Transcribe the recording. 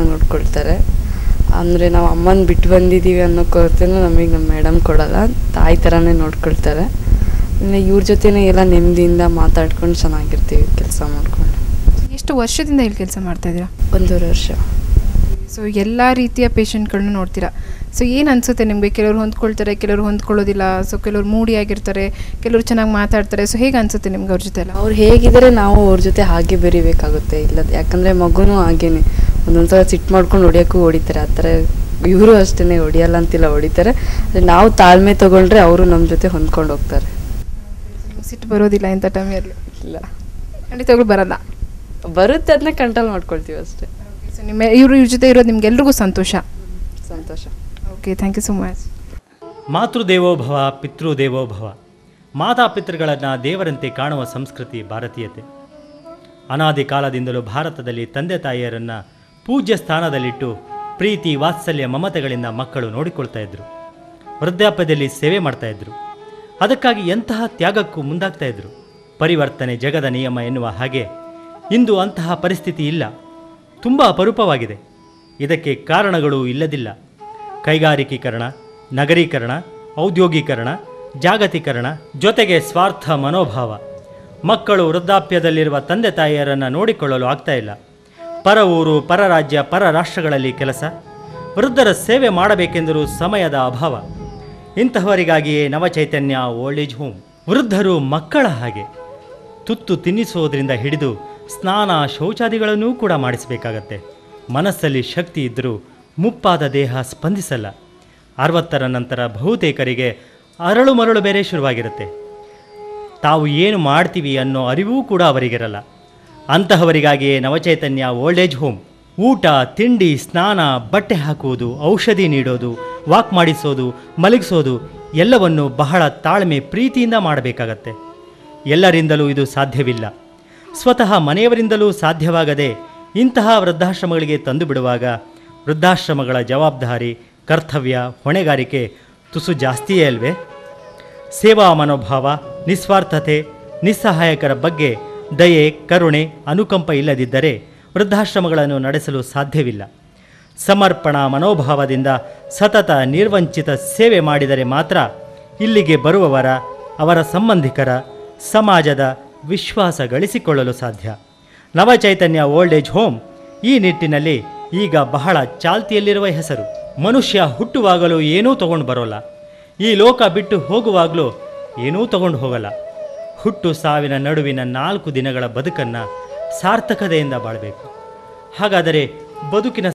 ನೋಡ್ಕೊಳ್ತಾರೆ ಅಂದರೆ ನಾವು ಅಮ್ಮನ ಬಿಟ್ಟು ಬಂದಿದ್ದೀವಿ ಅನ್ನೋ ಕೊರತೆನೂ ನಮಗೆ ನಮ್ಮ ಮೇಡಮ್ ಕೊಡಲ್ಲ ತಾಯಿ ಥರನೇ ನೋಡ್ಕೊಳ್ತಾರೆ ಇನ್ನು ಇವ್ರ ಜೊತೆನೇ ಎಲ್ಲ ನೆಮ್ಮದಿಯಿಂದ ಮಾತಾಡ್ಕೊಂಡು ಚೆನ್ನಾಗಿರ್ತೀವಿ ಕೆಲಸ ಮಾಡ್ಕೊಂಡು ಎಷ್ಟು ವರ್ಷದಿಂದ ಇಲ್ಲಿ ಕೆಲಸ ಮಾಡ್ತಾ ಇದ್ದೀರಾ ಒಂದೂವರೆ ವರ್ಷ ಸೊ ಎಲ್ಲ ರೀತಿಯ ಪೇಷಂಟ್ಗಳನ್ನ ನೋಡ್ತೀರಾ ಸೊ ಏನು ಅನಿಸುತ್ತೆ ನಿಮಗೆ ಕೆಲವರು ಹೊಂದ್ಕೊಳ್ತಾರೆ ಕೆಲವರು ಹೊಂದ್ಕೊಳ್ಳೋದಿಲ್ಲ ಸೊ ಕೆಲವರು ಮೂಡಿ ಆಗಿರ್ತಾರೆ ಕೆಲವರು ಚೆನ್ನಾಗಿ ಮಾತಾಡ್ತಾರೆ ಸೊ ಹೇಗೆ ಅನಿಸುತ್ತೆ ನಿಮ್ಗೆ ಅವ್ರ ಜೊತೆ ಎಲ್ಲ ಅವ್ರು ಹೇಗಿದ್ದಾರೆ ನಾವು ಅವ್ರ ಜೊತೆ ಹಾಗೆ ಬೆರಿಬೇಕಾಗುತ್ತೆ ಇಲ್ಲ ಯಾಕಂದರೆ ಮಗುನೂ ಹಾಗೇನೆ ಒಂದೊಂದ್ಸಲ ಸಿಟ್ಟು ಮಾಡ್ಕೊಂಡು ಹೊಡಿಯೋಕ್ಕೂ ಹೊಡಿತಾರೆ ಆ ಥರ ಇವರು ಅಷ್ಟೇ ಹೊಡಿಯಲ್ಲ ಅಂತಿಲ್ಲ ಹೊಡಿತಾರೆ ಆದರೆ ನಾವು ತಾಳ್ಮೆ ತೊಗೊಂಡ್ರೆ ಅವರು ನಮ್ಮ ಜೊತೆ ಹೊಂದ್ಕೊಂಡು ಹೋಗ್ತಾರೆ ನಿಮ್ಗೆ ಸಿಟ್ಟು ಬರೋದಿಲ್ಲ ಇಂಥ ಟೈಮಲ್ಲಿ ಇಲ್ಲ ಖಂಡಿತವಾಗ್ಲೂ ಬರಲ್ಲ ಬರುತ್ತೆ ಅದನ್ನ ಕಂಟ್ರೋಲ್ ಮಾಡ್ಕೊಳ್ತೀವಿ ಅಷ್ಟೇ ಸೊ ನಿಮ್ಮ ಇವರು ಇವ್ರ ಜೊತೆ ಇರೋದು ನಿಮ್ಗೆಲ್ರಿಗೂ ಸಂತೋಷ ಸಂತೋಷ okay thank you so much ಮಾತೃದೇವೋಭವ ಪಿತೃದೇವೋಭವ ಮಾತಾಪಿತೃಗಳನ್ನು ದೇವರಂತೆ ಕಾಣುವ ಸಂಸ್ಕೃತಿ ಭಾರತೀಯತೆ ಅನಾದಿ ಕಾಲದಿಂದಲೂ ಭಾರತದಲ್ಲಿ ತಂದೆ ತಾಯಿಯರನ್ನು ಪೂಜ್ಯ ಸ್ಥಾನದಲ್ಲಿಟ್ಟು ಪ್ರೀತಿ ವಾತ್ಸಲ್ಯ ಮಮತೆಗಳಿಂದ ಮಕ್ಕಳು ನೋಡಿಕೊಳ್ತಾ ಇದ್ರು ವೃದ್ಧಾಪ್ಯದಲ್ಲಿ ಸೇವೆ ಮಾಡ್ತಾ ಇದ್ರು ಅದಕ್ಕಾಗಿ ಎಂತಹ ತ್ಯಾಗಕ್ಕೂ ಮುಂದಾಗ್ತಾ ಇದ್ರು ಪರಿವರ್ತನೆ ಜಗದ ನಿಯಮ ಎನ್ನುವ ಹಾಗೆ ಇಂದು ಅಂತಹ ಪರಿಸ್ಥಿತಿ ಇಲ್ಲ ತುಂಬ ಅಪರೂಪವಾಗಿದೆ ಇದಕ್ಕೆ ಕಾರಣಗಳು ಇಲ್ಲದಿಲ್ಲ ಕೈಗಾರಿಕೀಕರಣ ನಗರೀಕರಣ ಔದ್ಯೋಗೀಕರಣ ಜಾಗತೀಕರಣ ಜೊತೆಗೆ ಸ್ವಾರ್ಥ ಮನೋಭಾವ ಮಕ್ಕಳು ವೃದ್ಧಾಪ್ಯದಲ್ಲಿರುವ ತಂದೆ ತಾಯಿಯರನ್ನು ನೋಡಿಕೊಳ್ಳಲು ಆಗ್ತಾ ಇಲ್ಲ ಪರ ಊರು ಪರ ರಾಜ್ಯ ಪರ ರಾಷ್ಟ್ರಗಳಲ್ಲಿ ಕೆಲಸ ವೃದ್ಧರ ಸೇವೆ ಮಾಡಬೇಕೆಂದರೂ ಸಮಯದ ಅಭಾವ ಇಂತಹವರಿಗಾಗಿಯೇ ನವಚೈತನ್ಯ ಓಲ್ಡ್ ಏಜ್ ಹೋಮ್ ವೃದ್ಧರು ಮಕ್ಕಳ ಹಾಗೆ ತುತ್ತು ತಿನ್ನಿಸೋದ್ರಿಂದ ಹಿಡಿದು ಸ್ನಾನ ಶೌಚಾದಿಗಳನ್ನೂ ಕೂಡ ಮಾಡಿಸಬೇಕಾಗತ್ತೆ ಮನಸ್ಸಲ್ಲಿ ಶಕ್ತಿ ಇದ್ದರೂ ಮುಪ್ಪಾದ ದೇಹ ಸ್ಪಂದಿಸಲ್ಲ ಅರವತ್ತರ ನಂತರ ಬಹುತೇಕರಿಗೆ ಅರಳು ಮರಳು ಬೇರೆ ಶುರುವಾಗಿರುತ್ತೆ ತಾವು ಏನು ಮಾಡ್ತೀವಿ ಅನ್ನೋ ಅರಿವೂ ಕೂಡ ಅವರಿಗಿರಲ್ಲ ಅಂತಹವರಿಗಾಗಿಯೇ ನವಚೈತನ್ಯ ಓಲ್ಡ್ ಏಜ್ ಹೋಮ್ ಊಟ ತಿಂಡಿ ಸ್ನಾನ ಬಟ್ಟೆ ಹಾಕುವುದು ಔಷಧಿ ನೀಡೋದು ವಾಕ್ ಮಾಡಿಸೋದು ಮಲಗಿಸೋದು ಎಲ್ಲವನ್ನು ಬಹಳ ತಾಳ್ಮೆ ಪ್ರೀತಿಯಿಂದ ಮಾಡಬೇಕಾಗತ್ತೆ ಎಲ್ಲರಿಂದಲೂ ಇದು ಸಾಧ್ಯವಿಲ್ಲ ಸ್ವತಃ ಮನೆಯವರಿಂದಲೂ ಸಾಧ್ಯವಾಗದೆ ಇಂತಹ ವೃದ್ಧಾಶ್ರಮಗಳಿಗೆ ತಂದು ಬಿಡುವಾಗ ವೃದ್ಧಾಶ್ರಮಗಳ ಜವಾಬ್ದಾರಿ ಕರ್ತವ್ಯ ಹೊಣೆಗಾರಿಕೆ ತುಸು ಜಾಸ್ತಿಯೇ ಅಲ್ವೇ ಸೇವಾ ಮನೋಭಾವ ನಿಸ್ವಾರ್ಥತೆ ನಿಸ್ಸಹಾಯಕರ ಬಗ್ಗೆ ದಯೆ ಕರುಣೆ ಅನುಕಂಪ ಇಲ್ಲದಿದ್ದರೆ ವೃದ್ಧಾಶ್ರಮಗಳನ್ನು ನಡೆಸಲು ಸಾಧ್ಯವಿಲ್ಲ ಸಮರ್ಪಣಾ ಮನೋಭಾವದಿಂದ ಸತತ ನಿರ್ವಂಚಿತ ಸೇವೆ ಮಾಡಿದರೆ ಮಾತ್ರ ಇಲ್ಲಿಗೆ ಬರುವವರ ಅವರ ಸಂಬಂಧಿಕರ ಸಮಾಜದ ವಿಶ್ವಾಸ ಗಳಿಸಿಕೊಳ್ಳಲು ಸಾಧ್ಯ ನವಚೈತನ್ಯ ಓಲ್ಡ್ ಏಜ್ ಹೋಮ್ ಈ ನಿಟ್ಟಿನಲ್ಲಿ ಈಗ ಬಹಳ ಚಾಲ್ತಿಯಲ್ಲಿರುವ ಹೆಸರು ಮನುಷ್ಯ ಹುಟ್ಟುವಾಗಲೂ ಏನೂ ತಗೊಂಡು ಬರೋಲ್ಲ ಈ ಲೋಕ ಬಿಟ್ಟು ಹೋಗುವಾಗಲೂ ಏನೂ ತಗೊಂಡು ಹೋಗಲ್ಲ ಹುಟ್ಟು ಸಾವಿನ ನಡುವಿನ ನಾಲ್ಕು ದಿನಗಳ ಬದುಕನ್ನು ಸಾರ್ಥಕತೆಯಿಂದ ಬಾಳಬೇಕು ಹಾಗಾದರೆ ಬದುಕಿನ